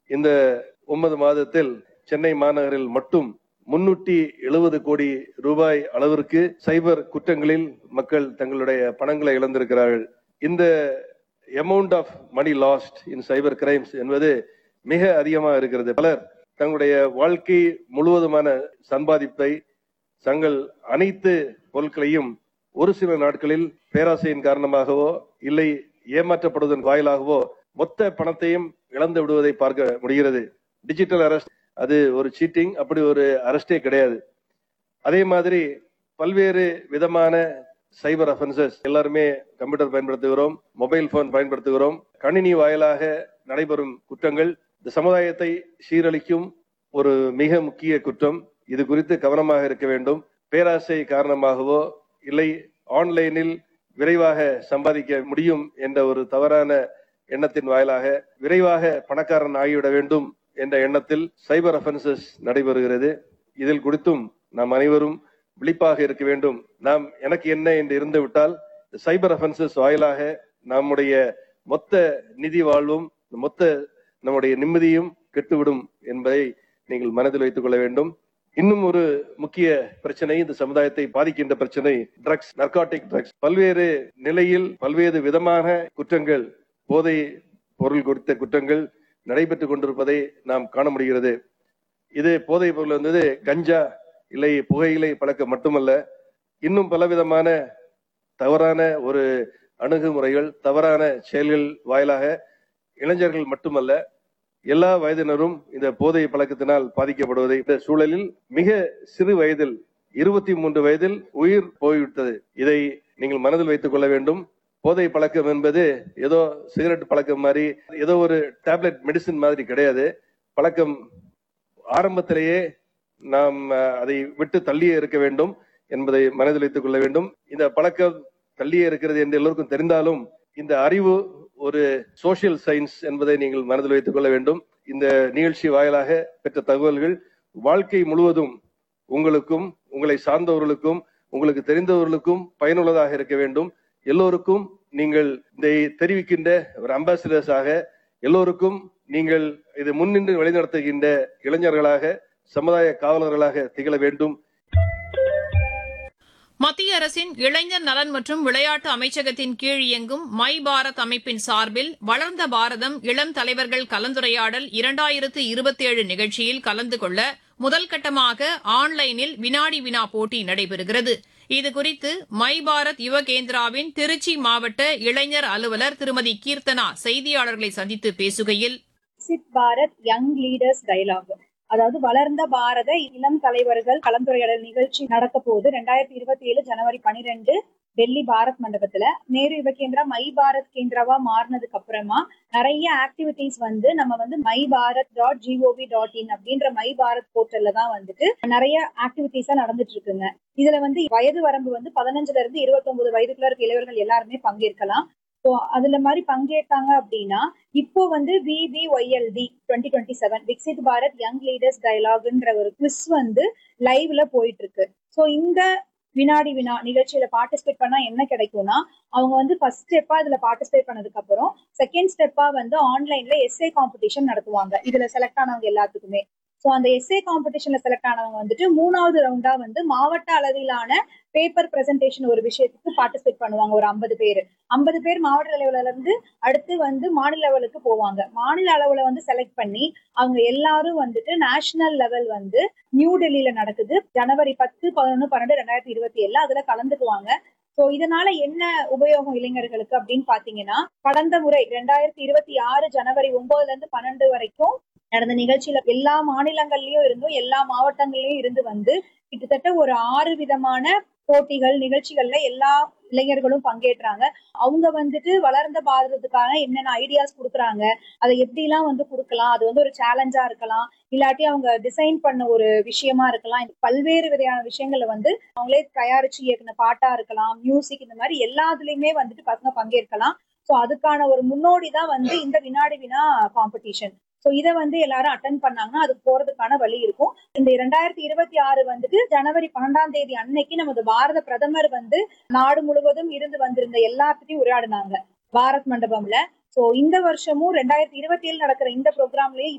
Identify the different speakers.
Speaker 1: இந்த ஒன்பது மாதத்தில் சென்னை மாநகரில் மட்டும் முன்னூற்றி எழுபது கோடி ரூபாய் அளவிற்கு சைபர் குற்றங்களில் மக்கள் தங்களுடைய பணங்களை இழந்திருக்கிறார்கள் இந்த amount of money lost in cyber crimes என்பது மிக அதிகமாக இருக்கிறது பலர் தங்களுடைய வாழ்க்கை முழுவதுமான சம்பாதிப்பை தங்கள் அனைத்து பொருட்களையும் ஒரு சில நாட்களில் பேராசையின் காரணமாகவோ இல்லை ஏமாற்றப்படுவதன் வாயிலாகவோ மொத்த பணத்தையும் இழந்து விடுவதை பார்க்க முடிகிறது டிஜிட்டல் அரெஸ்ட் அது ஒரு சீட்டிங் அப்படி ஒரு அரெஸ்டே கிடையாது அதே மாதிரி பல்வேறு விதமான சைபர் அஃபென்சஸ் எல்லாருமே கம்ப்யூட்டர் பயன்படுத்துகிறோம் மொபைல் போன் பயன்படுத்துகிறோம் கணினி வாயிலாக நடைபெறும் குற்றங்கள் இந்த சமுதாயத்தை சீரழிக்கும் ஒரு மிக முக்கிய குற்றம் இது குறித்து கவனமாக இருக்க வேண்டும் பேராசை காரணமாகவோ இல்லை ஆன்லைனில் விரைவாக சம்பாதிக்க முடியும் என்ற ஒரு தவறான எண்ணத்தின் வாயிலாக விரைவாக பணக்காரன் ஆகிவிட வேண்டும் என்ற எண்ணத்தில் சைபர் அஃபென்சஸ் நடைபெறுகிறது இதில் குறித்தும் நாம் அனைவரும் விழிப்பாக இருக்க வேண்டும் நாம் எனக்கு என்ன என்று இருந்து விட்டால் சைபர் அஃபென்சஸ் வாயிலாக நம்முடைய மொத்த நிதி வாழ்வும் மொத்த நம்முடைய நிம்மதியும் கெட்டுவிடும் என்பதை நீங்கள் மனதில் வைத்துக் கொள்ள வேண்டும் இன்னும் ஒரு முக்கிய பிரச்சனை இந்த சமுதாயத்தை பாதிக்கின்ற பிரச்சனை ட்ரக்ஸ் நர்காட்டிக் ட்ரக்ஸ் பல்வேறு நிலையில் பல்வேறு விதமான குற்றங்கள் போதை பொருள் குறித்த குற்றங்கள் நடைபெற்றுக் கொண்டிருப்பதை நாம் காண முடிகிறது இது போதை பொருள் வந்தது கஞ்சா இல்லை புகையிலை பழக்கம் மட்டுமல்ல இன்னும் பலவிதமான தவறான ஒரு அணுகுமுறைகள் தவறான செயல்கள் வாயிலாக இளைஞர்கள் மட்டுமல்ல எல்லா வயதினரும் இந்த போதை பழக்கத்தினால் பாதிக்கப்படுவதை இந்த சூழலில் மிக சிறு வயதில் இருபத்தி மூன்று வயதில் உயிர் போய்விட்டது இதை நீங்கள் மனதில் வைத்துக் கொள்ள வேண்டும் போதை பழக்கம் என்பது ஏதோ சிகரெட் பழக்கம் மாதிரி ஏதோ ஒரு டேப்லெட் மெடிசின் மாதிரி கிடையாது பழக்கம் ஆரம்பத்திலேயே நாம் அதை விட்டு தள்ளியே இருக்க வேண்டும் என்பதை மனதில் வைத்துக் கொள்ள வேண்டும் இந்த பழக்கம் தள்ளியே இருக்கிறது என்று எல்லோருக்கும் தெரிந்தாலும் இந்த அறிவு ஒரு சோசியல் சயின்ஸ் என்பதை நீங்கள் மனதில் வைத்துக் கொள்ள வேண்டும் இந்த நிகழ்ச்சி வாயிலாக பெற்ற தகவல்கள் வாழ்க்கை முழுவதும் உங்களுக்கும் உங்களை சார்ந்தவர்களுக்கும் உங்களுக்கு தெரிந்தவர்களுக்கும் பயனுள்ளதாக இருக்க வேண்டும் எல்லோருக்கும் நீங்கள் இதை தெரிவிக்கின்ற ஒரு அம்பாசிடர்ஸாக எல்லோருக்கும் நீங்கள் இது முன்னின்று வழிநடத்துகின்ற இளைஞர்களாக சமுதாய காவலர்களாக திகழ வேண்டும்
Speaker 2: மத்திய அரசின் இளைஞர் நலன் மற்றும் விளையாட்டு அமைச்சகத்தின் கீழ் இயங்கும் மை பாரத் அமைப்பின் சார்பில் வளர்ந்த பாரதம் இளம் தலைவர்கள் கலந்துரையாடல் இரண்டாயிரத்து இருபத்தேழு நிகழ்ச்சியில் கலந்து கொள்ள முதல் கட்டமாக ஆன்லைனில் வினாடி வினா போட்டி நடைபெறுகிறது இதுகுறித்து மை பாரத் யுவ கேந்திராவின் திருச்சி மாவட்ட இளைஞர் அலுவலர் திருமதி கீர்த்தனா செய்தியாளர்களை சந்தித்து பேசுகையில்
Speaker 3: சிட் பாரத் யங் லீடர்ஸ் டைலாக் அதாவது வளர்ந்த பாரத இளம் தலைவர்கள் கலந்துரையாடல் நிகழ்ச்சி நடக்க போகுது ரெண்டாயிரத்தி இருபத்தி ஏழு ஜனவரி பனிரெண்டு டெல்லி பாரத் மண்டபத்துல நேரு யுவ கேந்திரா மை பாரத் கேந்திராவா மாறினதுக்கு அப்புறமா நிறைய ஆக்டிவிட்டிஸ் வந்து நம்ம வந்து my Bharat dot G O V dot in அப்படின்ற மை பாரத் போர்ட்டல்ல தான் வந்துட்டு நிறைய ஆக்டிவிட்டிஸா நடந்துட்டு இருக்குங்க இதுல வந்து வயது வரம்பு வந்து பதினஞ்சுல இருந்து இருபத்தி ஒன்பது வயதுக்குள்ள இருக்க இளைவர்கள் எல்லாருமே பங்கேற்கலாம் ஸோ அதுல மாதிரி பங்கேற்றாங்க அப்படின்னா இப்போ வந்து V V Y L D twenty twenty seven Viksit Bharat young leaders டயலாக்ன்ற ஒரு குவிஸ் வந்து லைவ்ல போயிட்டு இருக்கு ஸோ இந்த வினாடி வினா நிகழ்ச்சியில பார்ட்டிசிபேட் பண்ணா என்ன கிடைக்கும்னா அவங்க வந்து ஃபர்ஸ்ட் ஸ்டெப்பா இதுல பார்ட்டிசிபேட் பண்ணதுக்கு அப்புறம் செகண்ட் ஸ்டெப்பா வந்து ஆன்லைன்ல எஸ்ஏ காம்படிஷன் நடத்துவாங்க இதுல செலக்ட் ஆனவங்க எல்லாத்துக்குமே ஸோ அந்த எஸ்ஏ காம்படிஷன்ல செலக்ட் ஆனவங்க வந்துட்டு மூணாவது ரவுண்டா வந்து மாவட்ட அளவிலான பேப்பர் பிரசன்டேஷன் ஒரு விஷயத்துக்கு பார்ட்டிசிபேட் பண்ணுவாங்க ஒரு ஐம்பது பேர் ஐம்பது பேர் மாவட்ட லெவல்ல இருந்து அடுத்து வந்து மாநில லெவலுக்கு போவாங்க மாநில அளவுல வந்து செலக்ட் பண்ணி அவங்க எல்லாரும் வந்துட்டு நேஷனல் லெவல் வந்து நியூ டெல்லியில நடக்குது ஜனவரி பத்து பதினொன்னு பன்னெண்டு ரெண்டாயிரத்தி இருபத்தி ஏழுல அதுல கலந்துக்குவாங்க சோ இதனால என்ன உபயோகம் இளைஞர்களுக்கு அப்படின்னு பாத்தீங்கன்னா கடந்த முறை ரெண்டாயிரத்தி இருபத்தி ஆறு ஜனவரி ஒன்பதுல இருந்து பன்னெண்டு வரைக்கும் நடந்த நிகழ்ச்சியில எல்லா மாநிலங்கள்லயும் இருந்தும் எல்லா மாவட்டங்கள்லயும் இருந்து வந்து கிட்டத்தட்ட ஒரு ஆறு விதமான போட்டிகள் நிகழ்ச்சிகள்ல எல்லா இளைஞர்களும் பங்கேற்றாங்க அவங்க வந்துட்டு வளர்ந்த பாரதத்துக்கான என்னென்ன ஐடியாஸ் கொடுக்குறாங்க அதை எப்படிலாம் வந்து கொடுக்கலாம் அது வந்து ஒரு சேலஞ்சா இருக்கலாம் இல்லாட்டி அவங்க டிசைன் பண்ண ஒரு விஷயமா இருக்கலாம் பல்வேறு விதையான விஷயங்களை வந்து அவங்களே தயாரிச்சு இயக்குன பாட்டா இருக்கலாம் மியூசிக் இந்த மாதிரி எல்லாத்துலயுமே வந்துட்டு பசங்க பங்கேற்கலாம் ஸோ அதுக்கான ஒரு முன்னோடி தான் வந்து இந்த வினாடி வினா காம்படிஷன் ஸோ இதை வந்து எல்லாரும் அட்டன் பண்ணாங்கன்னா அதுக்கு போறதுக்கான வழி இருக்கும் இந்த இரண்டாயிரத்தி இருபத்தி ஆறு வந்துட்டு ஜனவரி பன்னெண்டாம் தேதி அன்னைக்கு நமது பாரத பிரதமர் வந்து நாடு முழுவதும் இருந்து வந்திருந்த எல்லாத்துட்டையும் உரையாடினாங்க பாரத் மண்டபம்ல சோ இந்த வருஷமும் ரெண்டாயிரத்தி இருபத்தி ஏழு நடக்கிற இந்த ப்ரோக்ராம்லயே